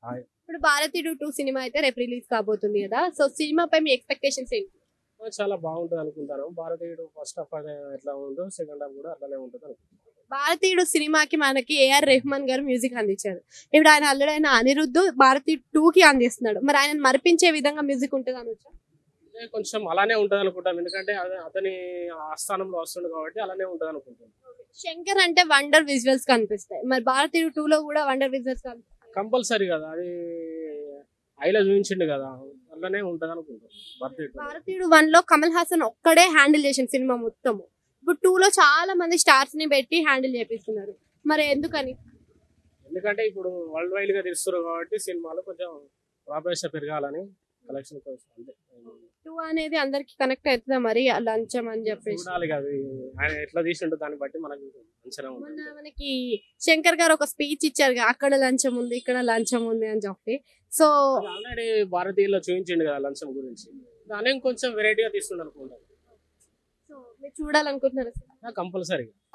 Hi. ఇప్పుడు భారతీయుడు two cinema అయితే రేపు రిలీజ్ కాబోతుంది కదా సో సినిమాపై మీ ఎక్స్పెక్టేషన్స్ ఏంటి చాలా బాగుంటుంది అనుకుంటాను భారతీయుడు ఫస్ట్ హాఫ్ ఎట్లా ఉందో సెకండ్ హాఫ్ కూడా అట్లానే ఉంటుంది అనుకుంటాను భారతీయుడు సినిమాకి మనకి ఏఆర్ రెహమాన్ గారు మ్యూజిక్ అందించారు ఇప్పుడు ఆయన అల్లుడు ఆయన అనిరుద్ధ్ భారతీయుడు టూ కి అందిస్తున్నాడు మరి ఆయన మరిపించే విధంగా మ్యూజిక్ ఉంటుంది అనొచ్చా అంటే కొంచెం అలానే ఉంటుంది అనుకుంటాం ఎందుకంటే అదే అతని ఆస్థానంలో వస్తుంది కాబట్టి అలానే ఉంటుంది అనుకుంటాను శంకర్ అంటే వండర్ విజువల్స్ కనిపిస్తాయి మరి భారతీయుడు టూ లో కూడా వండర్ విజువల్స్ కనిపిస్తాయి కంపల్సరీ కదా అది ఐలో చూపించిండు కదా అలానే ఉంటుంది అనుకుంటాం భారతీయుడు భారతీయుడు వన్ లో కమల్ హాసన్ ఒక్కడే హ్యాండిల్ చేసిన సినిమా మొత్తము ఇప్పుడు టూ లో చాలా మంది స్టార్స్ ని పెట్టి హ్యాండిల్ చేపిస్తున్నారు మరి ఎందుకని ఎందుకంటే ఇప్పుడు వరల్డ్ వైడ్ గా తీస్తారు కాబట్టి సినిమాలు కొంచెం ప్రాపరేషన్ పెరగాలని కలెక్షన్ కోసం అంతే టూ అనేది అందరికి కనెక్ట్ అవుతుందా మరి ఆ లంచం అని చెప్పేసి చూడాలి కదా ఇది. ఆయన ఎట్లా తీసిండో దాన్ని బట్టి మనకు అంచనా మొన్న ఉంటుంది మనకి శంకర్ గారు ఒక స్పీచ్ ఇచ్చారు కదా, అక్కడ లంచం ఉంది ఇక్కడ లంచం ఉంది అని చెప్పి సో ఆల్రెడీ భారతీయుల్లో చూపించిండు కదా లంచం గురించి దాని కొంచెం వెరైటీగా తీస్తుండ అనుకుంటాను సో మీరు చూడాలనుకుంటున్నారు కంపల్సరీ